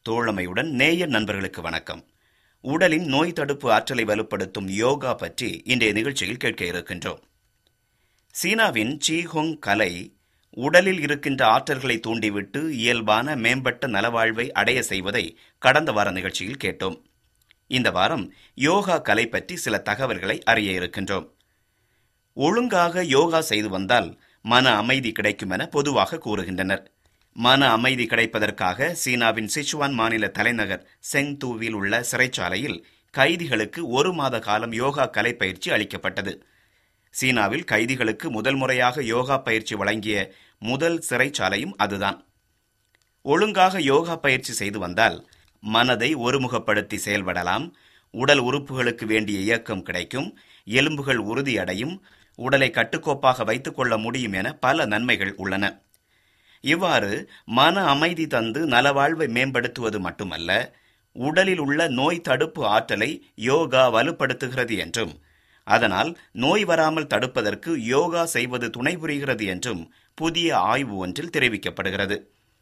தோழமையுடன் நேயர் நண்பர்களுக்கு வணக்கம் உடலின் நோய் தடுப்பு ஆற்றலை வலுப்படுத்தும் யோகா பற்றி இன்றைய நிகழ்ச்சியில் கேட்க இருக்கின்றோம் சீனாவின் சீஹொங் கலை உடலில் இருக்கின்ற ஆற்றல்களை தூண்டிவிட்டு இயல்பான மேம்பட்ட நலவாழ்வை அடைய செய்வதை கடந்த வார நிகழ்ச்சியில் கேட்டோம் இந்த வாரம் யோகா கலை பற்றி சில தகவல்களை அறிய இருக்கின்றோம் ஒழுங்காக யோகா செய்து வந்தால் மன அமைதி கிடைக்கும் என பொதுவாக கூறுகின்றனர் மன அமைதி கிடைப்பதற்காக சீனாவின் சிச்சுவான் மாநில தலைநகர் செங்தூவில் உள்ள சிறைச்சாலையில் கைதிகளுக்கு ஒரு மாத காலம் யோகா கலை பயிற்சி அளிக்கப்பட்டது சீனாவில் கைதிகளுக்கு முதல் முறையாக யோகா பயிற்சி வழங்கிய முதல் சிறைச்சாலையும் அதுதான் ஒழுங்காக யோகா பயிற்சி செய்து வந்தால் மனதை ஒருமுகப்படுத்தி செயல்படலாம் உடல் உறுப்புகளுக்கு வேண்டிய இயக்கம் கிடைக்கும் எலும்புகள் உறுதியடையும் உடலை கட்டுக்கோப்பாக வைத்துக் கொள்ள முடியும் என பல நன்மைகள் உள்ளன இவ்வாறு மன அமைதி தந்து நலவாழ்வை மேம்படுத்துவது மட்டுமல்ல உடலில் உள்ள நோய் தடுப்பு ஆற்றலை யோகா வலுப்படுத்துகிறது என்றும் அதனால் நோய் வராமல் தடுப்பதற்கு யோகா செய்வது துணை புரிகிறது என்றும் புதிய ஆய்வு ஒன்றில் தெரிவிக்கப்படுகிறது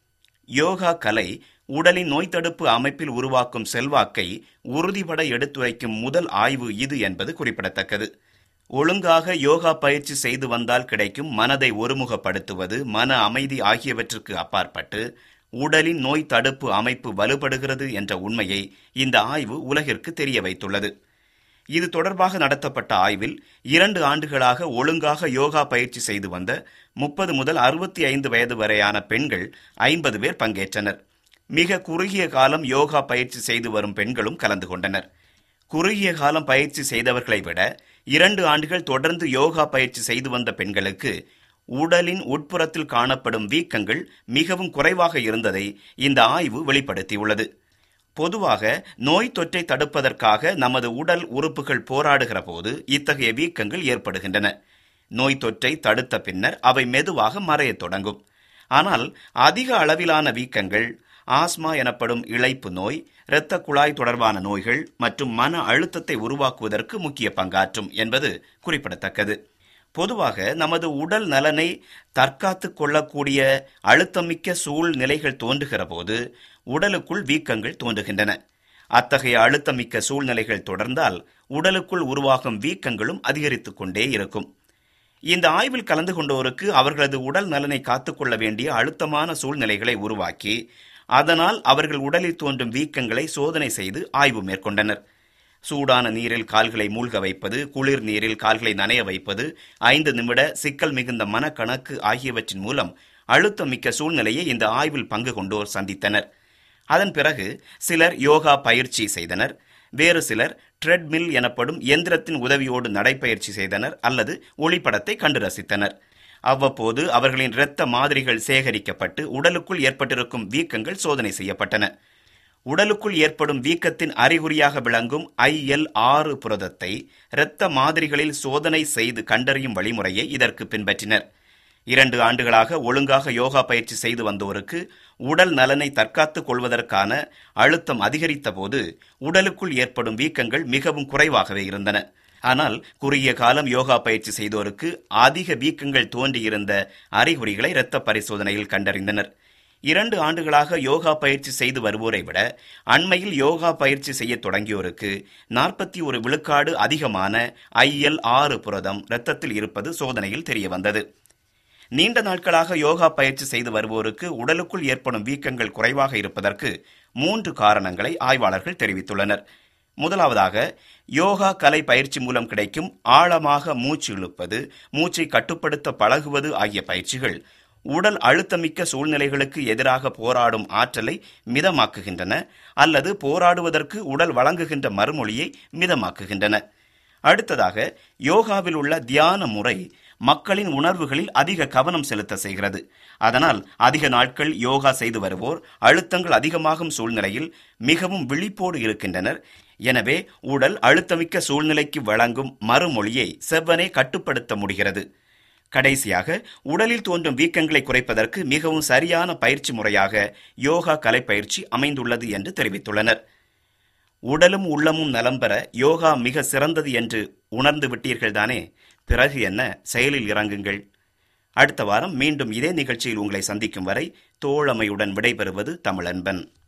யோகா கலை உடலின் நோய் தடுப்பு அமைப்பில் உருவாக்கும் செல்வாக்கை உறுதிபட எடுத்துரைக்கும் முதல் ஆய்வு இது என்பது குறிப்பிடத்தக்கது ஒழுங்காக யோகா பயிற்சி செய்து வந்தால் கிடைக்கும் மனதை ஒருமுகப்படுத்துவது மன அமைதி ஆகியவற்றுக்கு அப்பாற்பட்டு உடலின் நோய் தடுப்பு அமைப்பு வலுப்படுகிறது என்ற உண்மையை இந்த ஆய்வு உலகிற்கு தெரிய வைத்துள்ளது இது தொடர்பாக நடத்தப்பட்ட ஆய்வில் இரண்டு ஆண்டுகளாக ஒழுங்காக யோகா பயிற்சி செய்து வந்த முப்பது முதல் அறுபத்தி ஐந்து வயது வரையான பெண்கள் ஐம்பது பேர் பங்கேற்றனர் மிக குறுகிய காலம் யோகா பயிற்சி செய்து வரும் பெண்களும் கலந்து கொண்டனர் குறுகிய காலம் பயிற்சி செய்தவர்களை விட இரண்டு ஆண்டுகள் தொடர்ந்து யோகா பயிற்சி செய்து வந்த பெண்களுக்கு உடலின் உட்புறத்தில் காணப்படும் வீக்கங்கள் மிகவும் குறைவாக இருந்ததை இந்த ஆய்வு வெளிப்படுத்தியுள்ளது பொதுவாக நோய் தொற்றை தடுப்பதற்காக நமது உடல் உறுப்புகள் போராடுகிற போது இத்தகைய வீக்கங்கள் ஏற்படுகின்றன நோய் தொற்றை தடுத்த பின்னர் அவை மெதுவாக மறையத் தொடங்கும் ஆனால் அதிக அளவிலான வீக்கங்கள் ஆஸ்மா எனப்படும் இழைப்பு நோய் இரத்த குழாய் தொடர்பான நோய்கள் மற்றும் மன அழுத்தத்தை உருவாக்குவதற்கு முக்கிய பங்காற்றும் என்பது குறிப்பிடத்தக்கது பொதுவாக நமது உடல் நலனை தற்காத்துக் கொள்ளக்கூடிய அழுத்தமிக்க சூழ்நிலைகள் தோன்றுகிற போது உடலுக்குள் வீக்கங்கள் தோன்றுகின்றன அத்தகைய அழுத்தமிக்க சூழ்நிலைகள் தொடர்ந்தால் உடலுக்குள் உருவாகும் வீக்கங்களும் அதிகரித்துக் கொண்டே இருக்கும் இந்த ஆய்வில் கலந்து கொண்டோருக்கு அவர்களது உடல் நலனை காத்துக்கொள்ள வேண்டிய அழுத்தமான சூழ்நிலைகளை உருவாக்கி அதனால் அவர்கள் உடலில் தோன்றும் வீக்கங்களை சோதனை செய்து ஆய்வு மேற்கொண்டனர் சூடான நீரில் கால்களை மூழ்க வைப்பது குளிர் நீரில் கால்களை நனைய வைப்பது ஐந்து நிமிட சிக்கல் மிகுந்த மனக்கணக்கு ஆகியவற்றின் மூலம் அழுத்தமிக்க சூழ்நிலையை இந்த ஆய்வில் பங்கு கொண்டோர் சந்தித்தனர் அதன் பிறகு சிலர் யோகா பயிற்சி செய்தனர் வேறு சிலர் ட்ரெட்மில் எனப்படும் எந்திரத்தின் உதவியோடு நடைப்பயிற்சி செய்தனர் அல்லது ஒளிப்படத்தை கண்டு ரசித்தனர் அவ்வப்போது அவர்களின் இரத்த மாதிரிகள் சேகரிக்கப்பட்டு உடலுக்குள் ஏற்பட்டிருக்கும் வீக்கங்கள் சோதனை செய்யப்பட்டன உடலுக்குள் ஏற்படும் வீக்கத்தின் அறிகுறியாக விளங்கும் ஐஎல் ஆறு புரதத்தை இரத்த மாதிரிகளில் சோதனை செய்து கண்டறியும் வழிமுறையை இதற்கு பின்பற்றினர் இரண்டு ஆண்டுகளாக ஒழுங்காக யோகா பயிற்சி செய்து வந்தோருக்கு உடல் நலனை தற்காத்துக் கொள்வதற்கான அழுத்தம் அதிகரித்த போது உடலுக்குள் ஏற்படும் வீக்கங்கள் மிகவும் குறைவாகவே இருந்தன ஆனால் குறுகிய காலம் யோகா பயிற்சி செய்தோருக்கு அதிக வீக்கங்கள் தோன்றியிருந்த அறிகுறிகளை இரத்த பரிசோதனையில் கண்டறிந்தனர் இரண்டு ஆண்டுகளாக யோகா பயிற்சி செய்து வருவோரை விட அண்மையில் யோகா பயிற்சி செய்ய தொடங்கியோருக்கு நாற்பத்தி ஒரு விழுக்காடு அதிகமான ஐஎல் ஆறு புரதம் இரத்தத்தில் இருப்பது சோதனையில் தெரியவந்தது நீண்ட நாட்களாக யோகா பயிற்சி செய்து வருவோருக்கு உடலுக்குள் ஏற்படும் வீக்கங்கள் குறைவாக இருப்பதற்கு மூன்று காரணங்களை ஆய்வாளர்கள் தெரிவித்துள்ளனர் முதலாவதாக யோகா கலை பயிற்சி மூலம் கிடைக்கும் ஆழமாக மூச்சு இழுப்பது மூச்சை கட்டுப்படுத்த பழகுவது ஆகிய பயிற்சிகள் உடல் அழுத்தமிக்க சூழ்நிலைகளுக்கு எதிராக போராடும் ஆற்றலை மிதமாக்குகின்றன அல்லது போராடுவதற்கு உடல் வழங்குகின்ற மறுமொழியை மிதமாக்குகின்றன அடுத்ததாக யோகாவில் உள்ள தியான முறை மக்களின் உணர்வுகளில் அதிக கவனம் செலுத்த செய்கிறது அதனால் அதிக நாட்கள் யோகா செய்து வருவோர் அழுத்தங்கள் அதிகமாகும் சூழ்நிலையில் மிகவும் விழிப்போடு இருக்கின்றனர் எனவே உடல் அழுத்தமிக்க சூழ்நிலைக்கு வழங்கும் மறுமொழியை செவ்வனே கட்டுப்படுத்த முடிகிறது கடைசியாக உடலில் தோன்றும் வீக்கங்களை குறைப்பதற்கு மிகவும் சரியான பயிற்சி முறையாக யோகா கலைப்பயிற்சி அமைந்துள்ளது என்று தெரிவித்துள்ளனர் உடலும் உள்ளமும் நலம் பெற யோகா மிக சிறந்தது என்று உணர்ந்து விட்டீர்கள் தானே பிறகு என்ன செயலில் இறங்குங்கள் அடுத்த வாரம் மீண்டும் இதே நிகழ்ச்சியில் உங்களை சந்திக்கும் வரை தோழமையுடன் விடைபெறுவது தமிழன்பன்